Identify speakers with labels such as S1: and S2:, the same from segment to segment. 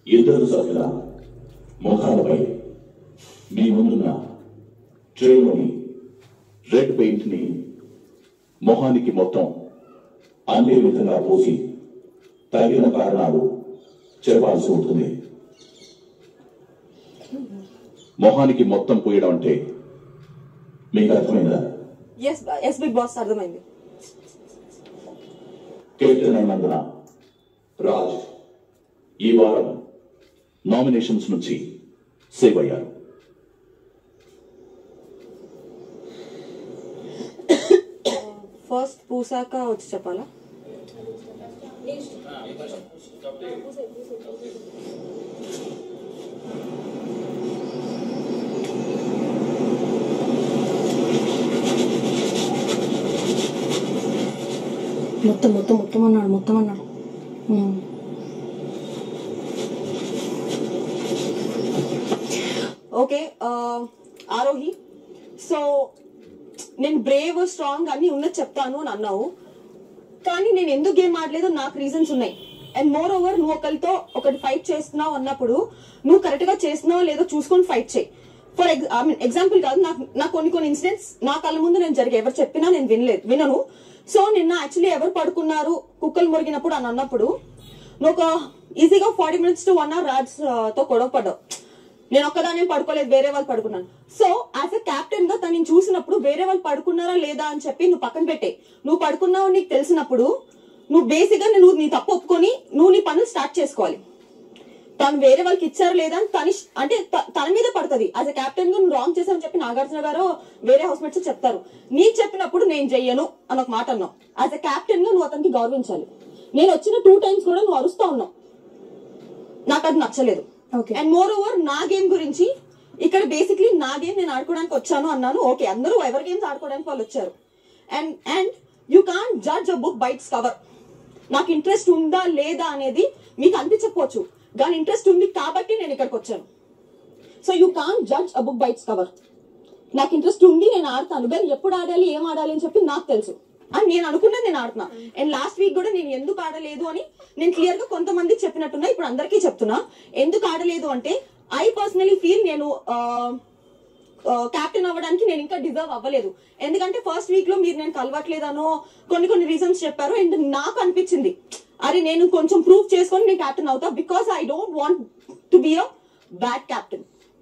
S1: ఇద్దరు సభ్యుల ముఖాలపై మీ ముందున్న ట్రేలోని రెడ్ పెయింట్ ని మొహానికి మొత్తం అన్ని విధంగా పోసి తగిన కారణాలు చెప్పాల్సి ఉంటుంది మొహానికి మొత్తం పోయడం అంటే మీకు అర్థమైందా
S2: ఎస్ ఎస్ బిగ్ బాస్ అర్థమైంది
S1: కెప్టెన్ అయినందున రాజ్ ఈ వారం నామినేషన్స్ నుంచి సేవ్ అయ్యారు
S2: ఫస్ట్ పూసాక వచ్చి చెప్పాలా
S3: మొత్తం మొత్తం మొత్తం అన్నాడు మొత్తం అన్నాడు ఉమ్.
S2: ఓకే ఆరోహి సో నేను బ్రేవ్ స్ట్రాంగ్ అన్ని ఉన్నది చెప్తాను అని అన్నావు కానీ నేను ఎందుకు గేమ్ ఆడలేదు నాకు రీజన్స్ ఉన్నాయి అండ్ మోర్ ఓవర్ నువ్వు ఒకరితో ఒకటి ఫైట్ చేస్తున్నావు అన్నప్పుడు నువ్వు కరెక్ట్ గా చేస్తున్నావో లేదో చూసుకొని ఫైట్ చేయి ఫర్ ఐ మీన్ ఎగ్జాంపుల్ కాదు నాకు నాకు కొన్ని కొన్ని ఇన్సిడెంట్స్ నా కళ్ళ ముందు నేను జరిగే ఎవరు చెప్పినా నేను వినలేదు వినను సో నిన్న యాక్చువల్లీ ఎవరు పడుకున్నారు కుక్కలు మురిగినప్పుడు అని అన్నప్పుడు నువ్వు ఒక ఈజీగా forty minutes to one hour Raj ఆ, తో గొడవ పడ్డావు నేను ఒక్కదానే పడుకోలేదు వేరే వాళ్ళు పడుకున్నాను సో యాజ్ ఎ కెప్టెన్ గా తను చూసినప్పుడు వేరే వాళ్ళు పడుకున్నారా లేదా అని చెప్పి నువ్వు పక్కన పెట్టే నువ్వు పడుకున్నావు నీకు తెలిసినప్పుడు నువ్వు బేసిక్ గా నువ్వు నీ తప్పు ఒప్పుకొని నువ్వు నీ పనులు స్టార్ట్ చేసుకోవాలి తను వేరే వాళ్ళకి ఇచ్చారు లేదా అని తని అంటే త- తన మీద పడుతుంది యాజ్ ఎ కెప్టెన్ గా నువ్వు రాంగ్ చేశావని చెప్పి నాగార్జున గారు వేరే హౌస్ మేట్స్ చెప్తారు నీకు చెప్పినప్పుడు నేను చెయ్యను అని ఒక మాట అన్నావు యాజ్ ఎ కెప్టెన్ గా నువ్వు అతనికి గౌరవించాలి నేను వచ్చిన టూ టైమ్స్ కూడా నువ్వు అరుస్తా ఉన్నావు నాకు అది నచ్చలేదు
S3: Okay.
S2: అండ్ మోర్ ఓవర్ నా గేమ్ గురించి ఇక్కడ బేసిక్లీ నా గేమ్ నేను ఆడుకోవడానికి వచ్చాను అన్నాను ఓకే అందరూ ఎవరి గేమ్స్ ఆడుకోవడానికి వాళ్ళు వచ్చారు and and you can judge a book by its cover నాకు ఇంట్రెస్ట్ ఉందా లేదా అనేది మీకు అనిపించకపోవచ్చు కానీ ఇంట్రెస్ట్ ఉంది కాబట్టి నేను ఇక్కడికి వచ్చాను so you can judge a book by its cover నాకు ఇంట్రెస్ట్ ఉంది నేను ఆడతాను కానీ ఎప్పుడు ఆడాలి ఏం ఆడాలి అని చెప్పి నాకు తెలుసు అండ్ నేను అనుకున్నది నేను ఆడుతున్నా అండ్ లాస్ట్ వీక్ కూడా నేను ఎందుకు ఆడలేదు అని నేను క్లియర్ గా కొంతమందికి చెప్పినట్టున్నా ఇప్పుడు అందరికీ చెప్తున్నా ఎందుకు ఆడలేదు అంటే ఐ పర్సనలీ ఫీల్ నేను క్యాప్టెన్ అవ్వడానికి నేను ఇంకా డిజర్వ్ అవ్వలేదు ఎందుకంటే ఫస్ట్ వీక్ లో మీరు నేను కలవట్లేదనో కొన్ని కొన్ని రీజన్స్ చెప్పారు అండ్ నాకు అనిపించింది అరే నేను కొంచెం ప్రూవ్ చేసుకొని నేను క్యాప్టెన్ అవుతా because I don't want to be a bad captain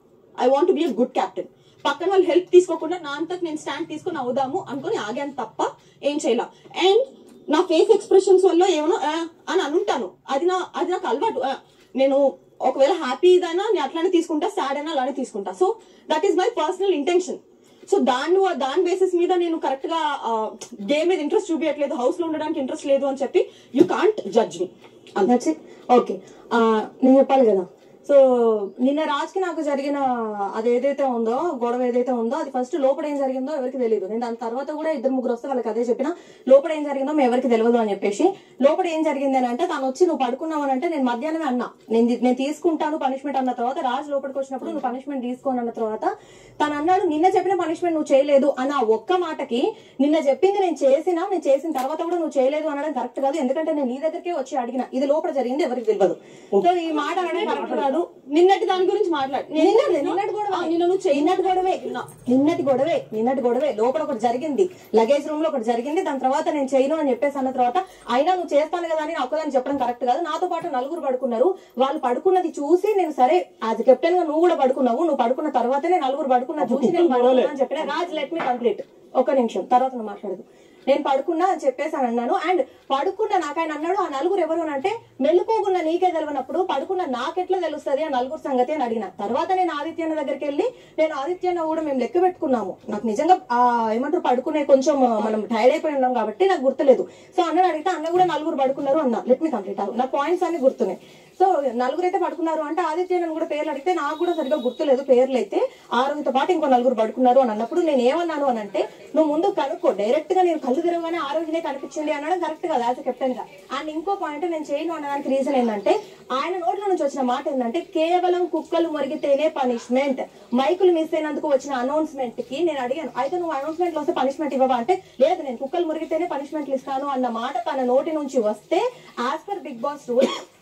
S2: I want be a good captain పక్కన వాళ్ళు హెల్ప్ తీసుకోకుండా నా అంతకు నేను స్టాండ్ తీసుకొని అవుదాము అనుకొని ఆగాను తప్ప ఏం చేయాల అండ్ నా ఫేస్ ఎక్స్ప్రెషన్స్ వల్ల ఏమో "ఆ" అని అనుంటాను అది నా అది నాకు అలవాటు "ఆ" నేను ఒకవేళ హ్యాపీ అయినా నేను అట్లానే తీసుకుంటా సాడ్ అయినా అలానే తీసుకుంటా so that is my personal intention so దాన్ని దాని బేసిస్ మీద నేను కరెక్ట్ గా గేమ్ మీద ఇంట్రెస్ట్ చూపించట్లేదు హౌస్ లో ఉండడానికి ఇంట్రెస్ట్ లేదు అని చెప్పి you can't judge me
S3: that's it okay నేను చెప్పాలి కదా సో నిన్న రాజ్కి నాకు జరిగిన అది ఏదైతే ఉందో గొడవ ఏదైతే ఉందో అది ఫస్ట్ లోపల ఏం జరిగిందో ఎవరికి తెలియదు నేను దాని తర్వాత కూడా ఇద్దరు ముగ్గురు వస్తే వాళ్ళకి అదే చెప్పిన లోపల ఏం జరిగిందో మేము ఎవరికి తెలియదు అని చెప్పేసి లోపల ఏం జరిగింది అని అంటే తను వచ్చి నువ్వు పడుకున్నావు అని అంటే నేను మధ్యాహ్నమే అన్నా నేను ది- నేను తీసుకుంటాను పనిష్మెంట్ అన్న తర్వాత రాజ్ లోపలికి వచ్చినప్పుడు నువ్వు పనిష్మెంట్ తీసుకోను అన్న తర్వాత తను అన్నాడు నిన్న చెప్పిన పనిష్మెంట్ నువ్వు చేయలేదు అన్న ఆ ఒక్క మాటకి నిన్న చెప్పింది నేను చేసినా నేను చేసిన తర్వాత కూడా నువ్వు చేయలేదు అనడం కరెక్ట్ కాదు ఎందుకంటే నేను నీ దగ్గరికే వచ్చి అడిగిన ఇది లోపల జరిగింది ఎవరికి తెలియదు సో ఈ మాట అనడం కరెక్ట్ కాదు
S2: నిన్నటి దాని గురించి మాట్లాడు నేను-
S3: నిన్నటి నిన్నటి గొడవ
S2: ఆ, నిన్న నువ్వు చేయి
S3: నిన్నటి గొడవే నిన్నటి గొడవే నిన్నటి గొడవే లోపల ఒకటి జరిగింది లగేజ్ రూమ్ లో ఒకటి జరిగింది దాని తర్వాత నేను చేయను అని చెప్పేసి అన్న తర్వాత అయినా నువ్వు చేస్తాను కదా అని ఒక్కదాన్ని చెప్పడం కరెక్ట్ కాదు నాతో పాటు నలుగురు పడుకున్నారు వాళ్ళు పడుకున్నది చూసి నేను సరే యాజ్ కెప్టెన్ గా నువ్వు కూడా పడుకున్నావు నువ్వు పడుకున్న తర్వాతనే నలుగురు పడుకున్న చూసి నేను పడుకున్నా అని చెప్పిన రాజ్ లెట్ మీ కంప్లీట్ ఒక్క నిమిషం తర్వాత నువ్వు మాట్లాడదు నేను పడుకున్నా అని చెప్పేసి అని అన్నాను అండ్ పడుకున్న నాకు ఆయన అన్నాడు ఆ నలుగురు ఎవరు అని అంటే మెలుకోకున్న నీకే తెలియనప్పుడు పడుకున్న నాకెట్లా తెలుస్తుంది ఆ నలుగురు సంగతి అని అడిగిన తర్వాత నేను ఆదిత్యన్న దగ్గరికి వెళ్ళి నేను ఆదిత్యన్న కూడా మేము లెక్క పెట్టుకున్నాము నాకు నిజంగా ఆ ఏమంటారు పడుకునే కొంచెం మనం టైర్డ్ అయిపోయి ఉన్నాం కాబట్టి నాకు గుర్తులేదు సో అన్నని అడిగితే అన్న కూడా నలుగురు పడుకున్నారు అన్న లెట్ మీ కంప్లీట్ నా పాయింట్స్ అన్ని గుర్తున్నాయి సో నలుగురు అయితే పడుకున్నారు అంటే ఆదిత్యన్న కూడా పేర్లు అడిగితే నాకు కూడా సరిగా గుర్తులేదు పేర్లు అయితే ఆరుగురితో పాటు ఇంకో నలుగురు పడుకున్నారు అని అన్నప్పుడు నేను ఏమన్నాను అని అంటే నువ్వు ముందు కనుక్కో డైరెక్ట్ గా నేను కళ్ళు తిరగగానే ఆరోగ్యనే కనిపించింది అనడం కరెక్ట్ కదా యాజ్ కెప్టెన్ గా అండ్ ఇంకో పాయింట్ నేను చేయను అనడానికి రీజన్ ఏంటంటే ఆయన నోట్ల నుంచి వచ్చిన మాట ఏంటంటే కేవలం కుక్కలు మురిగితేనే పనిష్మెంట్ మైకులు మిస్ అయినందుకు వచ్చిన అనౌన్స్మెంట్ కి నేను అడిగాను అయితే నువ్వు అనౌన్స్మెంట్ వస్తే పనిష్మెంట్ ఇవ్వవా అంటే లేదు నేను కుక్కలు మురిగితేనే పనిష్మెంట్లు ఇస్తాను అన్న మాట తన నోటి నుంచి వస్తే as per Big Boss rule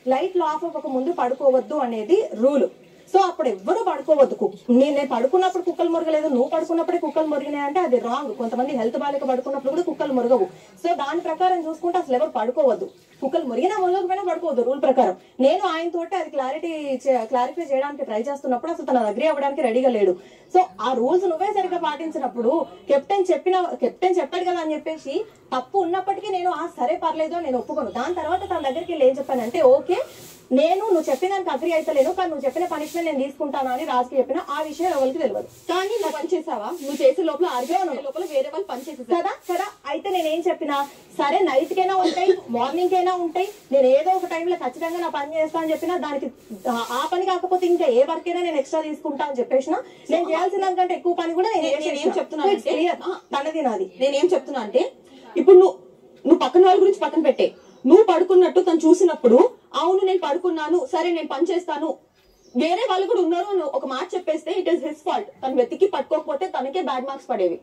S3: లైట్లు ఆఫ్ అవ్వక ముందు పడుకోవద్దు అనేది రూల్ సో అప్పుడు ఎవ్వరూ పడుకోవద్దు కు- నేను నేను పడుకున్నప్పుడు కుక్కలు మురగలేదు నువ్వు పడుకున్నప్పుడే కుక్కలు మురిగినాయి అంటే అది రాంగ్ కొంతమంది హెల్త్ బాలేక పడుకున్నప్పుడు కూడా కుక్కలు మురగవు సో దాని ప్రకారం చూసుకుంటే అసలు ఎవరు పడుకోవద్దు కుక్కలు మురిగినా మురగకపోయినా పడుకోవద్దు రూల్ ప్రకారం నేను ఆయన తోటి అది క్లారిటీ క్లారిఫై చేయడానికి ట్రై చేస్తున్నప్పుడు అసలు తన అగ్రి అవ్వడానికి రెడీగా లేడు సో ఆ రూల్స్ నువ్వే సరిగ్గా పాటించినప్పుడు కెప్టెన్ చెప్పిన కెప్టెన్ చెప్పాడు కదా అని చెప్పేసి తప్పు ఉన్నప్పటికీ నేను ఆ సరే పర్లేదు అని నేను ఒప్పుకోను దాని తర్వాత తన దగ్గరికి వెళ్ళి ఏం చెప్పానంటే ఓకే నేను నువ్వు చెప్పిన దానికి అగ్రి అయితలేను కానీ నువ్వు చెప్పిన పనిష్మెంట్ నేను తీసుకుంటాను అని రాజుకి చెప్పిన ఆ విషయం ఎవరికి తెలియదు
S2: కానీ నువ్వు పని చేసావా నువ్వు చేసే లోపల ఆర్గ్యూ లోపల వేరే వాళ్ళు పని చేసేసారు
S3: కదా కదా అయితే నేను ఏం చెప్పినా సరే నైట్ కైనా ఉంటాయి మార్నింగ్ కైనా ఉంటాయి నేను ఏదో ఒక టైంలో ఖచ్చితంగా నా పని చేస్తా అని చెప్పినా దానికి ఆ- ఆ పని కాకపోతే ఇంకా ఏ వర్క్ అయినా నేను ఎక్స్ట్రా తీసుకుంటా అని చెప్పేసిన నేను చేయాల్సిన దానికంటే ఎక్కువ పని కూడా నేను
S2: నేను- నేను ఏం
S3: చేసేసిన.
S2: చెప్తున్నానంటే-
S3: It's clear. తనది నాది
S2: నేనేం చెప్తున్నా అంటే ఇప్పుడు నువ్వు నువ్వు పక్కన వాళ్ళ గురించి పక్కన పెట్టే నువ్వు పడుకున్నట్టు తను చూసినప్పుడు అవును నేను పడుకున్నాను సరే నేను పని చేస్తాను వేరే వాళ్ళు కూడా ఉన్నారు అని ఒక మాట చెప్పేస్తే ఇట్ ఇస్ హిస్ ఫాల్ట్ తను వెతికి పట్టుకోకపోతే తనకే బ్యాడ్ మార్క్స్ పడేవి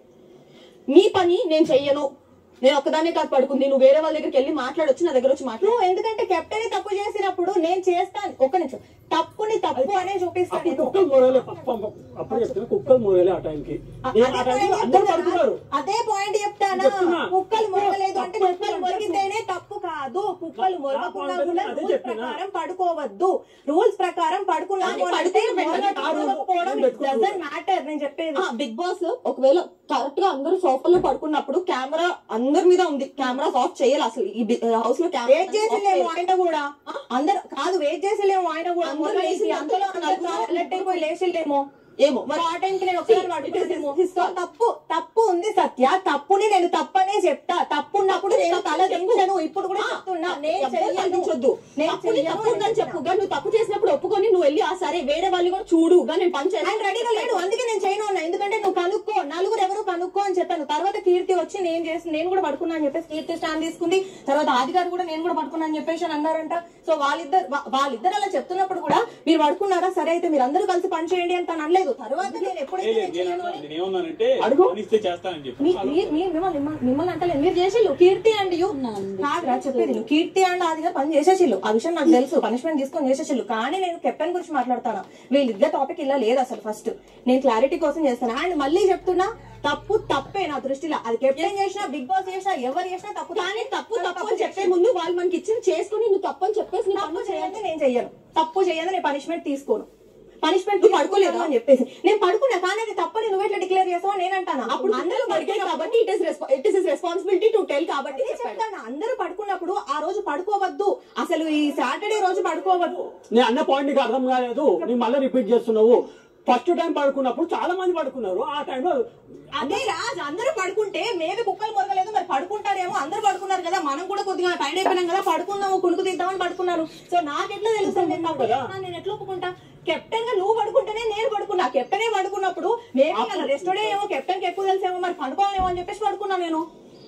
S2: నీ పని నేను చెయ్యను నేను ఒక్కదానే కాదు పడుకుంది నువ్వు వేరే వాళ్ళ దగ్గరికి వెళ్ళి మాట్లాడొచ్చు నా దగ్గర వచ్చి మాట్లాడు
S3: నువ్వు ఎందుకంటే కెప్టెన్ తప్పు చేసినప్పుడు నేను చేస్తాను ఒక్క నిమిషం తప్పుని తప్పు అనే చూపిస్తాను
S4: అప్పుడు
S3: నేను
S4: కుక్కలు మూరేలే అప్పుడు చెప్తున్నా కుక్కలు మూరేలే ఆ టైంకి నేను ఆ
S3: అదే
S4: టైంకి
S3: point
S4: అందరూ
S3: చెప్తున్నా.
S4: పడుకున్నారు
S3: అదే పాయింట్ చెప్తానా
S4: చెప్తున్నా.
S3: కుక్కలు మొరగలేదు అంటే
S4: తప్పు
S3: కుక్కలు
S4: ఎట్లా
S3: మొరిగితేనే తప్పు కాదు కుక్కలు మొరగకుండా
S4: point
S3: కూడా
S4: అదే
S3: రూల్స్
S4: చెప్పినా.
S3: ప్రకారం పడుకోవద్దు రూల్స్ ప్రకారం పడుకున్నాము
S2: కానీ
S3: అంటే
S2: పడుకుని ఆ రోజు
S4: నేను పెట్టుకుని
S3: డజన్ మ్యాటర్ నేను చెప్పేది
S2: బిగ్ బాస్ ఒకవేళ కరెక్ట్ గా అందరూ సోఫాలో పడుకున్నప్పుడు కెమెరా అందరి మీద ఉంది కెమెరాస్ ఆఫ్ చేయాలి అసలు ఈ హౌస్ లో
S3: వెయిట్ చేసిలేము ఆయన కూడా అందరు కాదు వెయిట్ చేసిలేము ఆయన కూడా
S2: అందరూ
S3: మొదలు
S2: లేచి
S3: అంతలో
S2: నలుగురు
S3: అలర్ట్ అయిపోయి లేచిలేమో
S2: ఏమో
S3: మరి ఆ టైంకి నేను ఒకసారి పడుకోలేదేమో. సో తప్పు తప్పు ఉంది సత్య తప్పుని నేను తప్పనే చెప్తా తప్పు ఉన్నప్పుడు నేను తల దించను ఇప్పుడు కూడా చెప్తున్నా నేను
S2: ఎవ్వరు
S3: చెయ్యను.
S2: కల్పించొద్దు
S3: నేను
S2: తప్పుని
S3: చెయ్యను
S2: తప్పు ఉందని
S3: అని
S2: చెప్పు గా నువ్వు తప్పు చేసినప్పుడు ఒప్పుకొని నువ్వు వెళ్ళి ఆ సరే వేరే వాళ్ళు కూడా చూడు గా నేను పని
S3: ఆయన
S2: చేస్తాను
S3: రెడీగా లేడు అందుకే నేను చేయను అన్నా ఎందుకంటే నువ్వు కనుక్కో నలుగురు ఎవరు కనుక్కో అని చెప్పాను తర్వాత కీర్తి వచ్చి నేను చేసి నేను కూడా పడుకున్నా అని చెప్పేసి కీర్తి స్టాండ్ తీసుకుంది తర్వాత ఆది గారు కూడా నేను కూడా పడుకున్నా అని చెప్పేసి అని అన్నారంట సో వాళ్ళిద్దరు వా- వాళ్ళిద్దరు అలా చెప్తున్నప్పుడు కూడా మీరు పడుకున్నారా సరే అయితే మీరు అందరూ కలిసి పని చేయండి అని తను అనలేదు తర్వాత నేను ఎప్పుడైతే
S5: లేదు,
S3: నేను
S5: నేను
S3: చేయను
S5: అన్నా- నేనేమన్నానంటే
S4: అడుగు.
S5: పనిస్తే చేస్తానని చెప్పి
S3: మీ- మీ- మీ- మిమ్మల్ని మిమ్మల్ని- మిమ్మల్ని అంటలేదు మీరు చేసిల్లు కీర్తి అండ్ యూ కాదురా చెప్పేది నువ్వు కీర్తి అండ్ ఆదిగా పని చేసేసిల్లు ఆ విషయం నాకు తెలుసు పనిష్మెంట్ తీసుకొని చేసేసిల్లు కానీ నేను కెప్టెన్ గురించి మాట్లాడతాను వీళ్ళిద్దరు టాపిక్ ఇలా లేదు అసలు ఫస్ట్ నేను క్లారిటీ కోసం చేస్తాను అండ్ మళ్ళీ చెప్తున్నా తప్పు తప్పే నా దృష్టిలో అది కెప్టెన్ చేసినా బిగ్ బాస్ చేసినా ఎవరు చేసినా తప్పు
S2: కానీ తప్పు తప్పు అని చెప్పే ముందు వాళ్ళు మనకి ఇచ్చిన చేసుకుని నువ్వు తప్పు అని చెప్పేసి నీ
S3: తప్పు
S2: పనులు చేయాలి
S3: చేయండి నేను చెయ్యను తప్పు చేయండి నేను పనిష్మెంట్ తీసుకోను పనిష్మెంట్
S2: నువ్వు పడుకోలేదా?
S3: అని చెప్పేసి నేను పడుకున్నా కానీ అది తప్పని నువ్వు ఎట్లా డిక్లేర్ చేస్తావు అని నేను అంటాను
S2: అప్పుడు అందరూ పడికాయి కాబట్టి it is it is responsibility to tell కాబట్టి
S3: అదే
S2: చెప్పాడు
S3: చెప్తాను అందరూ పడుకున్నప్పుడు ఆ రోజు పడుకోవద్దు అసలు ఈ సాటర్డే రోజు పడుకోవద్దు
S4: నేను అన్న పాయింట్ నీకు అర్థం కాలేదు నేను మళ్ళీ రిపీట్ చేస్తున్నావు ఫస్ట్ టైం పడుకున్నప్పుడు చాలా మంది పడుకున్నారు ఆ టైంలో
S3: అదే రాజ్ అందరూ పడుకుంటే మేబీ కుక్కలు మొరగలేదు మరి పడుకుంటారేమో అందరూ పడుకున్నారు కదా మనం కూడా కొద్దిగా టైం అయిపోయినాం కదా పడుకుందాము కునుకు తీద్దామని పడుకున్నారు సో నాకెట్లా తెలుసు నేను తప్పు చేస్తున్నాను, నేను ఎట్లా ఒప్పుకుంటా కెప్టెన్ గా నువ్వు పడుకుంటేనే నేను పడుకున్నా కెప్టెనే పడుకున్నప్పుడు మేబీ అలా రెస్ట్ డే ఏమో కెప్టెన్ కి ఎక్కువ తెలిసేమో మరి పడుకోవాలేమో అని చెప్పేసి పడుకున్నా నేను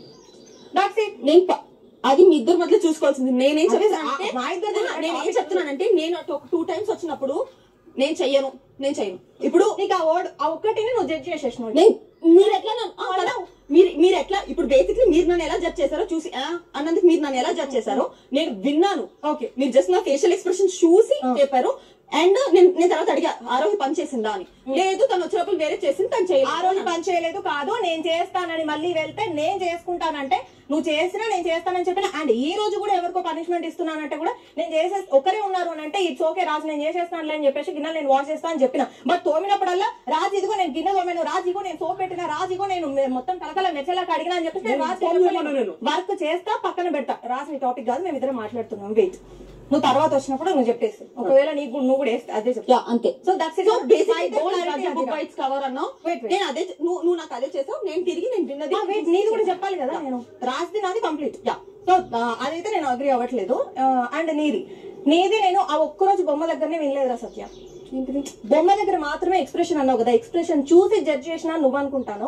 S3: దాట్స్ ఇట్
S2: నేను ప- అది మీ ఇద్దరు మధ్య చూసుకోవాల్సింది నేనేం
S3: అదే
S2: చెప్తానంటే
S3: మా ఇద్దరిది
S2: ఆ, నేను ఏం చెప్తున్నానంటే నేను అటు ఒక టూ టైమ్స్ వచ్చినప్పుడు నేను చెయ్యను నేను చెయ్యను ఇప్పుడు
S3: నీకు ఆ వర్డ్ ఆ ఒక్కటిని నువ్వు జడ్జ్ చేసేసినావు
S2: నేను మీరు ఎట్లా నన్ను- ఆ, కదా, మీరు మీరు ఎట్లా ఇప్పుడు బేసిక్లీ మీరు నన్ను ఎలా జడ్జ్ చేశారో చూసి ఆ, అన్నందుకు మీరు నన్ను ఎలా జడ్జ్ చేశారో నేను విన్నాను
S3: ఓకే
S2: మీరు జస్ట్ నా ఫేషియల్ ఎక్స్ప్రెషన్ చూసి చెప్పారు అండ్ నేను నేను తర్వాత అడిగా ఆ రోజు పని చేసిందా అని లేదు తను వచ్చినప్పుడు వేరే చేసింది తను
S3: ఆ
S2: చేయలేదు
S3: రోజు పని చేయలేదు కాదు నేను చేస్తానని మళ్ళీ వెళ్తే నేను చేసుకుంటానంటే నువ్వు చేసినా నేను చేస్తానని చెప్పిన అండ్ ఈ రోజు కూడా ఎవరికో పనిష్మెంట్ ఇస్తున్నానంటే కూడా నేను చేసే ఒకరే ఉన్నారు అని అంటే ఇట్స్ ఓకే రాజు నేను చేసేస్తానులే అని చెప్పేసి గిన్నె నేను వాష్ చేస్తా అని చెప్పిన బట్ తోమినప్పుడల్లా రాజు ఇదిగో నేను గిన్నె తోమాను రాజు ఇగో నేను సోప్ పెట్టిన రాజు ఇగో నేను మె- మొత్తం కలకల మెచ్చలా కడిగినా అని చెప్పేసి నేను
S4: నేను ఫోన్ చేయమన్నా నేను.
S3: వర్క్ చేస్తా పక్కన పెడతా రాజు నీ టాపిక్ కాదు మేము ఇద్దరం మాట్లాడుతున్నాం వెయిట్ నువ్వు తర్వాత వచ్చినప్పుడు నువ్వు చెప్పేసి ఒకవేళ నీకు నువ్వు కూడా వేస్తే అదే చెప్తా
S2: యా అంతే
S3: so that's
S2: so basic
S3: clarity అది రా.
S2: బైట్స్ కవర్ అన్నావు
S3: Wait, wait.
S2: నేను అదే నువ్వు నువ్వు నాకు అదే చేసావు నేను తిరిగి నేను విన్నది
S3: ఆ, wait, నీది కూడా చెప్పాలి కదా నేను రాసింది నాది కంప్లీట్
S2: యా
S3: సో అదైతే నేను అగ్రి అవ్వట్లేదు అండ్ నీది నీది నేను ఆ ఒక్కరోజు బొమ్మ దగ్గరనే వినలేదురా సత్య బొమ్మ దగ్గర మాత్రమే ఎక్స్ప్రెషన్ అన్నావు కదా ఎక్స్ప్రెషన్ చూసి జడ్జ్ చేసినా నువ్వు అనుకుంటాను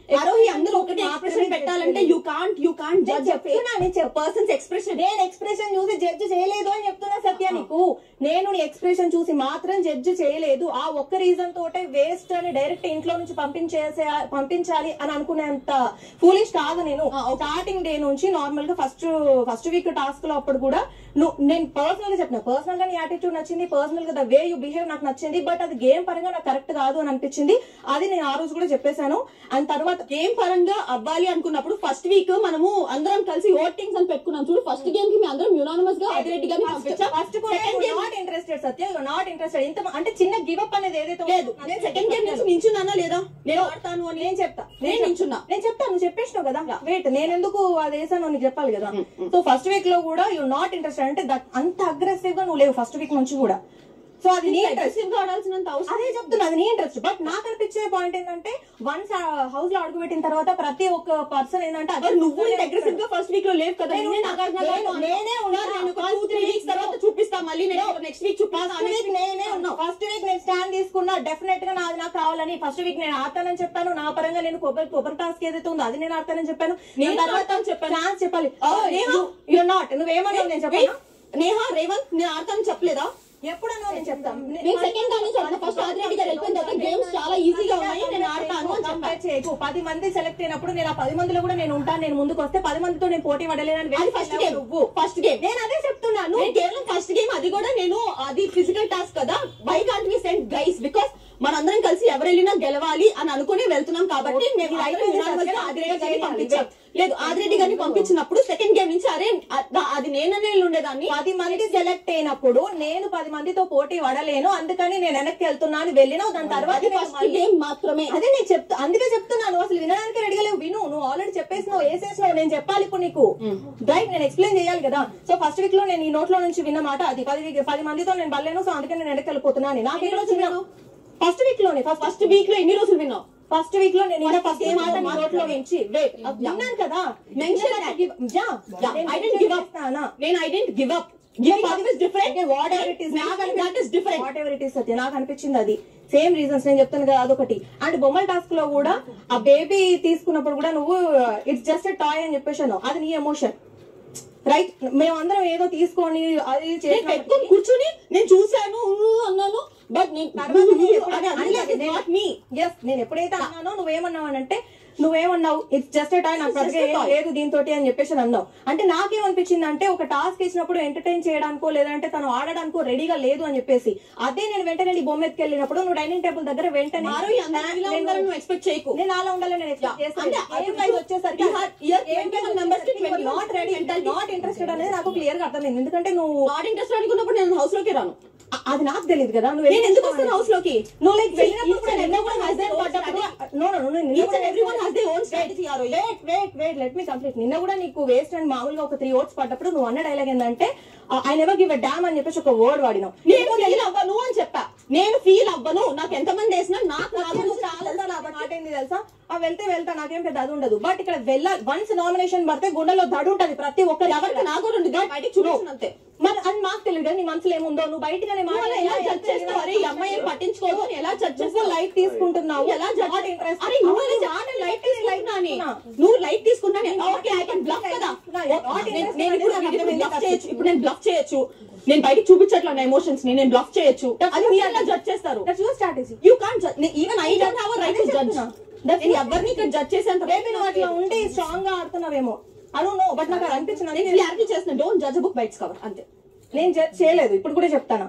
S2: ఆరోహి అందరూ ఒకటి
S3: మాత్రమే
S2: ఎక్స్ప్రెషన్ పెట్టాలంటే
S3: చెప్పలేదు.
S2: యూ కాంట్ యూ కాంట్
S3: నేను
S2: జడ్జ్
S3: చెప్తున్నా, నేను చెప్-
S2: పర్సన్స్ ఎక్స్ప్రెషన్
S3: నేను ఎక్స్ప్రెషన్ చూసి జడ్జ్ చేయలేదు అని చెప్తున్నా సత్య నీకు నేను నీ ఎక్స్ప్రెషన్ చూసి మాత్రం జడ్జ్ చేయలేదు ఆ ఒక్క రీజన్ తోటే వేస్ట్ అని డైరెక్ట్ ఇంట్లో నుంచి పంపించేసే పంపించాలి అని అనుకునేంత ఫూలిష్ కాదు నేను స్టార్టింగ్ డే నుంచి నార్మల్ గా ఫస్ట్ ఫస్ట్ వీక్ టాస్క్ లో అప్పుడు కూడా నువ్వు నేను పర్సనల్ గా చెప్పిన పర్సనల్ గా నీ యాటిట్యూడ్ నచ్చింది పర్సనల్ గా ద వే యూ బిహేవ్ నాకు నచ్చింది బట్ అది గేమ్ పరంగా నాకు కరెక్ట్ కాదు అని అనిపించింది అది నేను ఆ రోజు కూడా చెప్పేశాను అండ్ తర్వాత
S2: గేమ్ పరంగా అవ్వాలి అనుకున్నప్పుడు ఫస్ట్ వీక్ మనము అందరం కలిసి ఓటింగ్స్ అని పెట్టుకున్నాం చూడు ఫస్ట్ గేమ్ కి మేము అందరం యునానిమస్ గా అదిరెడ్డి గారిని పంపించాం
S3: first
S2: second game
S3: not interested Satya not interested ఇంత అంటే చిన్న గివ్ అప్ అనేది ఏదైతే
S2: లేదు నేను సెకండ్ గేమ్ నుంచి నించున్నానా లేదా నేను ఆడతాను అని
S3: నేను చెప్తా
S2: నేను నించున్నా
S3: నేను చెప్తా నువ్వు చెప్పేసినావు కదా వెయిట్ నేను ఎందుకు అది వేసాను నీకు చెప్పాలి కదా సో ఫస్ట్ వీక్ లో కూడా యు నాట్ ఇంట్రెస్టెడ్ అంటే that అంత అగ్రెసివ్ గా నువ్వు లేవు ఫస్ట్ వీక్ నుంచి కూడా సో అది నీ ఇంట్రెస్ట్
S2: అగ్రెసివ్ గా ఆడాల్సినంత అవసరం
S3: అదే చెప్తున్నా అది నీ ఇంట్రెస్ట్ బట్ నాకు అనిపించే పాయింట్ ఏంటంటే వన్స్ హౌస్ లో అడుగు పెట్టిన తర్వాత ప్రతి ఒక్క పర్సన్ ఏంటంటే
S2: మరి నువ్వు అగ్రెసివ్ గా ఫస్ట్ వీక్ లో లేవు కదా
S3: నేను
S2: నేనే నాగార్జున
S3: నేను-
S2: గారితో అన్నా.
S3: నేనే ఉన్నా.
S2: నేను ఒక టూ త్రీ వీక్స్ తర్వాత చూపిస్తా మళ్ళీ నేను నెక్స్ట్ వీక్ చూపిస్తా
S3: ఫస్ట్ వీక్ నేనే ఉన్నా ఫస్ట్ వీక్ నేను స్టాండ్ తీసుకున్నా డెఫినెట్ గా నాది నాకు కావాలని ఫస్ట్ వీక్ నేను ఆడతానని చెప్పాను నా పరంగా నేను కొబ్బరి కొబ్బరి టాస్క్ ఏదైతే ఉందో అది నేను ఆడతానని చెప్పాను
S2: నేను
S3: దాని
S2: ఆడతానని చెప్పాను.
S3: ఛాన్స్ చెప్పాలి
S2: Oh, నేహా?
S3: యు నాట్ నువ్వేమన్నావు నేను చెప్పాను
S2: నేహా రేవంత్ నేను ఆడతాను చెప్పలేదా
S3: ఎప్పుడన్నా నేను చెప్తాను
S2: నేను సెకండ్ దాన్ని చెప్పిన ఫస్ట్ ఆదిరెడ్డి గారు వెళ్ళిపోయిన తర్వాత గేమ్స్ చాలా ఈజీగా ఉన్నాయి నేను ఆడతాను అని చెప్పాను
S3: కంపేర్ చేయకు పది మంది సెలెక్ట్ అయినప్పుడు నేను ఆ పది మందిలో కూడా నేను ఉంటాను నేను ముందుకు వస్తే పది మందితో నేను పోటీ పడలేనని
S2: అది ఫస్ట్ గేమ్
S3: నువ్వు
S2: ఫస్ట్ గేమ్
S3: నేను అదే చెప్తున్నాను
S2: నేను కేవలం ఫస్ట్ గేమ్ అది కూడా నేను అది ఫిజికల్ టాస్క్ కదా by can't we send guys because మనందరం కలిసి ఎవరు వెళ్ళినా గెలవాలి అని అనుకుని వెళ్తున్నాం కాబట్టి మేము
S3: ఇది
S2: అందరం
S3: అయిపోయింది
S2: unanimous గా
S3: సత్యం.
S2: ఆదిరెడ్డి గారిని
S3: చేయాలి.
S2: పంపించాం లేదు ఆదిరెడ్డి గారిని పంపించినప్పుడు సెకండ్ గేమ్ నుంచి అరే అ- అది నేననే ఉండేదాన్ని
S3: పది మంది సెలెక్ట్ అయినప్పుడు నేను పది మందితో పోటీ పడలేను అందుకని నేను వెనక్కి వెళ్తున్నాను వెళ్ళినా దాని తర్వాత
S2: అది
S3: నేను
S2: ఫస్ట్
S3: మళ్ళీ-
S2: గేమ్ మాత్రమే
S3: అదే నేను చెప్తా అందుకే చెప్తున్నాను అసలు వినడానికి రెడీగా లేవు విను నువ్వు ఆల్రెడీ చెప్పేసినావు వేసేసినావు నేను చెప్పాలి ఇప్పుడు నీకు రైట్ నేను ఎక్స్ప్లెయిన్ చేయాలి కదా సో ఫస్ట్ వీక్ లో నేను ఈ నోట్లో నుంచి విన్న మాట అది పది week- పది మందితో నేను బలేను సో అందుకే నేను వెనక్కి వెళ్ళిపోతున్నాను నాకు
S2: ఎన్ని
S3: ఇక్కడ
S2: రోజులు
S3: చిన్న
S2: విన్నావు?
S3: ఫస్ట్ వీక్ లోనే ఫస్ట్
S2: ఫస్ట్ వీక్ లో ఎన్ని రోజులు విన్నావు
S3: ఫస్ట్ వీక్ లో నేను
S2: First
S3: ఫస్ట్
S2: game
S3: మాట నీ
S2: మాత్రమే.
S3: నోట్లో నుంచి వెయిట్ విన్నాను కదా
S2: Mention
S3: నేను
S2: that.
S3: give- yeah. నేను
S2: I didn't
S3: mention
S2: give up
S3: చేస్తానా?
S2: నేను I didn't give up give up is different
S3: Okay, whatever it is.
S2: That is different
S3: whatever it is Satya నాకు అనిపించింది అది సేమ్ రీజన్స్ నేను చెప్తాను కదా అదొకటి అండ్ బొమ్మల టాస్క్ లో కూడా ఆ బేబీ తీసుకున్నప్పుడు కూడా నువ్వు ఇట్స్ జస్ట్ టాయ్ అని చెప్పేసాను అది నీ ఎమోషన్ రైట్ మేమందరం ఏదో తీసుకొని అది
S2: నేను
S3: చేసినప్పుడు-
S2: పెట్టుకొని కూర్చుని నేను చూశాను ఊ అన్నాను బట్ నేను
S3: తర్వాత
S2: ఊ
S3: నువ్వు
S2: అని
S3: ఎప్పుడైనా
S2: అనలేదు
S3: నేను-
S2: నాట్ మీ
S3: Yes, నేను ఎప్పుడైతే అన్నానో నువ్వేమన్నావు అని అంటే నువ్వేమన్నావు ఇట్స్ జస్ట్ టాయ్ నాకు
S2: It's just
S3: పెద్దగా
S2: a
S3: ఏం
S2: toy.
S3: లేదు దీంతో అని చెప్పేసి అన్నావు అంటే నాకేమనిపించింది అంటే ఒక టాస్క్ ఇచ్చినప్పుడు ఎంటర్టైన్ చేయడానికో లేదంటే తను ఆడడానికో రెడీగా లేదు అని చెప్పేసి అదే నేను వెంటనే నీ బొమ్మ ఎత్తుకెళ్ళినప్పుడు నువ్వు డైనింగ్ టేబుల్ దగ్గర వెంటనే
S2: మారు అందరూ ఇలా
S3: నేను-
S2: ఉండాలని నువ్వు ఎక్స్పెక్ట్ చేయకు
S3: నేను అలా ఉండాలని నేను expect
S2: Yeah.
S3: చేస్తాను.
S2: అంటే
S3: Game
S2: అటు
S3: guys వచ్చేసరికి
S2: you had- you had 21 members కి 21
S3: not ready
S2: mentality.
S3: Not interested అనేది నాకు క్లియర్ గా అర్థమైంది ఎందుకంటే నువ్వు
S2: నాట్ ఇంట్రెస్ట్ అనుకున్నప్పుడు నేను హౌస్ లోకి రాను
S3: అ- అది నాకు తెలియదు కదా నువ్వు
S2: నేను ఎందుకు వస్తాను హౌస్ లోకి
S3: నువ్వు లైక్
S2: See,
S3: వెళ్ళినప్పుడు
S2: each
S3: కూడా
S2: and
S3: నిన్న
S2: everyone
S3: కూడా
S2: has their
S3: husband
S2: own
S3: పడ్డప్పుడు
S2: strategy.
S3: no, no, no, no, నిన్న
S2: Each
S3: కూడా
S2: and everyone has their own strategy, Arohi.
S3: Wait wait wait let me complete నిన్న కూడా నీకు వేస్ట్ అండ్ మామూలుగా ఒక త్రీ ఓట్స్ పడ్డప్పుడు నువ్వు అన్న డైలాగ్ ఏంటంటే I never give a damn అని చెప్పేసి ఒక వర్డ్ వాడినావు
S2: నేను ఫీల్ అవ్వను అని చెప్పా నేను ఫీల్ అవ్వను నాకు ఎంతమంది వేసినా నాకు నా
S3: నాకు
S2: గురించి
S3: చాలా
S2: చాలా
S3: సార్లు మాట ఏంది తెలుసా ఆ వెళ్తే వెళ్తా నాకేం పెద్ద అది ఉండదు బట్ ఇక్కడ వెళ్ళ వన్స్ నామినేషన్ పడితే గుండెలో దడు ఉంటది ప్రతి ఒక్కరి
S2: ఎవరికి నా కూడా ఉంది బయటికి చూపించినంతే
S3: మరి అది మాకు తెలియదు కదా నీ మనసులో ఏముందో నువ్వు బయటగానే
S2: నువ్వు అలా ఎలా
S3: మాట్లాడి
S2: జడ్జ్ చేస్తావు అరే ఈ అమ్మాయి ఏం పట్టించుకోదు అని ఎలా జడ్జ్ చేస్తావు
S3: లైట్ తీసుకుంటున్నావు
S2: ఎలా జడ్జ్
S3: Not interested.
S2: అరే నువ్వు
S3: అవును,
S2: మాట లైట్ తీసుకుంటున్నాని
S3: తీసుకున్నా.
S2: నువ్వు లైట్ తీసుకున్నాని
S3: నేను
S2: ఓకే ఐ కెన్ బ్లఫ్ కదా
S3: తీసుకున్నా.
S2: నేను-
S3: Not interested
S2: నేను ఇప్పుడు
S3: అనేది
S2: ఇప్పుడు
S3: అర్థమైంది
S2: బ్లఫ్ చేయొచ్చు ఇప్పుడు నేను బ్లఫ్ చేయొచ్చు నేను బయటికి చూపించట్లా నా ఎమోషన్స్ ని నేను బ్లఫ్ చేయొచ్చు అది మీరు ఎలా జడ్జ్ చేస్తారు
S3: that's your strategy
S2: you can't even I don't have right to judge
S3: That's
S2: నేను
S3: your-
S2: ఎవరిని ఇక్కడ జడ్జ్ చేసేంత
S3: మేబీ నువ్వు అట్లా ఉండి స్ట్రాంగ్ గా ఆడుతున్నావేమో అను నో బట్ నాకు అది అనిపించింది
S2: నేను
S3: అందుకే
S2: క్లారిటీ చేస్తున్నా don't judge book by its cover అంతే
S3: నేను జడ్జ్ చేయలేదు ఇప్పుడు కూడా చెప్తాను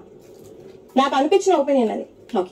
S3: నాకు అనిపించిన ఒపీనియన్ అది
S2: okay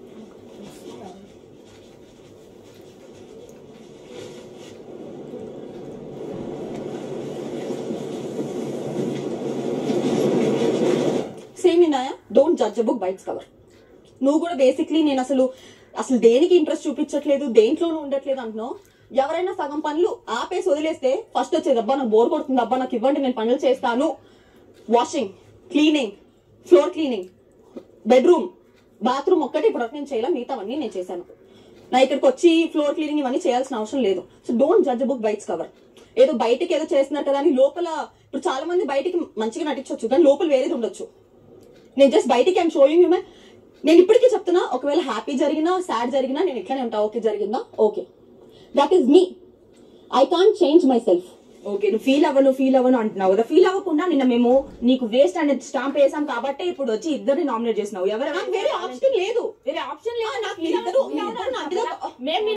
S2: same Inaya don't judge book by its cover నువ్వు కూడా బేసిక్లీ నేను అసలు అసలు దేనికి ఇంట్రెస్ట్ చూపించట్లేదు దేంట్లోనూ ఉండట్లేదు అంటున్నావు ఎవరైనా సగం పనులు ఆపేసి వదిలేస్తే ఫస్ట్ వచ్చేది అబ్బా నాకు బోర్ కొడుతుంది అబ్బా నాకు ఇవ్వండి నేను పనులు చేస్తాను washing cleaning floor cleaning bedroom bathroom ఒక్కటి ఇప్పుడు నేను చేయలే మిగతావన్నీ నేను చేశాను నా ఇక్కడికి వచ్చి ఫ్లోర్ క్లీనింగ్ ఇవన్నీ చేయాల్సిన అవసరం లేదు so don't judge book by its cover ఏదో బయటికి ఏదో చేస్తున్నారు కదా అని లోపల ఇప్పుడు చాలా మంది బయటికి మంచిగా నటించవచ్చు కానీ లోపల వేరేది ఉండొచ్చు నేను జస్ట్ బయటికి ఐమ్ షోయింగ్ యూ నేను ఇప్పటికీ చెప్తున్నా ఒకవేళ హ్యాపీ జరిగినా సాడ్ జరిగినా నేను ఇట్లానే ఉంటా ఓకే జరిగిందా okay that is me I can't change myself
S5: okay నువ్వు ఫీల్ అవ్వను ఫీల్ అవ్వను అంటున్నావు కదా ఫీల్ అవ్వకుండా నిన్న మేము నీకు వేస్ట్ అనే స్టాంప్ వేసాం కాబట్టి ఇప్పుడు వచ్చి ఇద్దరిని నామినేట్ చేసినావు ఎవరు
S2: నాకు వేరే ఆప్షన్ లేదు
S5: వేరే ఆప్షన్ లేదు
S2: నాకు ఇద్దరు- ఇద్దరు నాకు ఇద్దరు-
S5: మేము